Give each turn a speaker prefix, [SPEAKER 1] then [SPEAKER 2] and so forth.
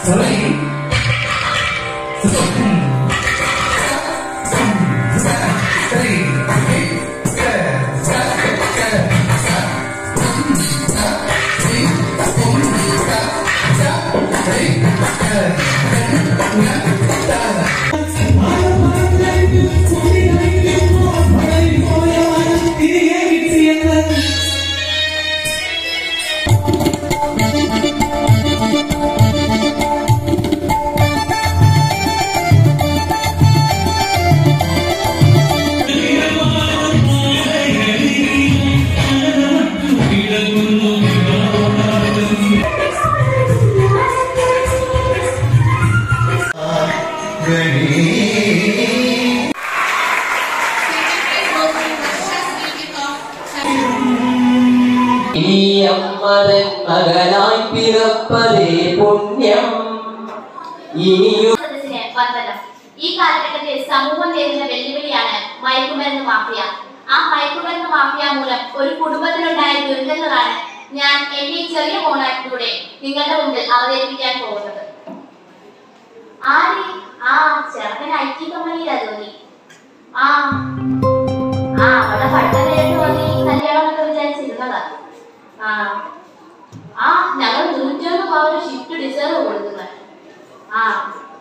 [SPEAKER 1] ഈ അമ്മതൻ മകനായി പിറപ്പതേ പുണ്യം ഇനിയും
[SPEAKER 2] സദസ്സിന് വന്ദനം ഈ കാലഘട്ടത്തിൽ സമൂഹം നേരിടുന്ന വെല്ലുവിളിയാണ് മയക്കുമരുന്ന് മാഫിയ ആ മയക്കുമരുന്ന് മാഫിയ മൂലം ഒരു കുടുംബത്തിനുണ്ടായ ദുരിതങ്ങളാണ് ഞാൻ എന്റെ ഈ ചെറിയ മോണാക്കിലൂടെ നിങ്ങളുടെ മുമ്പിൽ അവതരിപ്പിക്കാൻ പോകുന്നത് ആര് ആ ചെറുക്കൻ ഐ ടി കമ്പനിയിലാ ജോലി ആ ആ അവിടെ പഠിത്തം കഴിഞ്ഞു വന്ന് ഈ കല്യാണം എന്നൊക്കെ വിചാരിച്ചിരുന്നതാ ആ ആ ഞങ്ങൾ നൂറ്റൊന്ന് പവന് ഷിഫ്റ്റ് ഡിസേർവ് കൊടുക്കുന്നത് ആ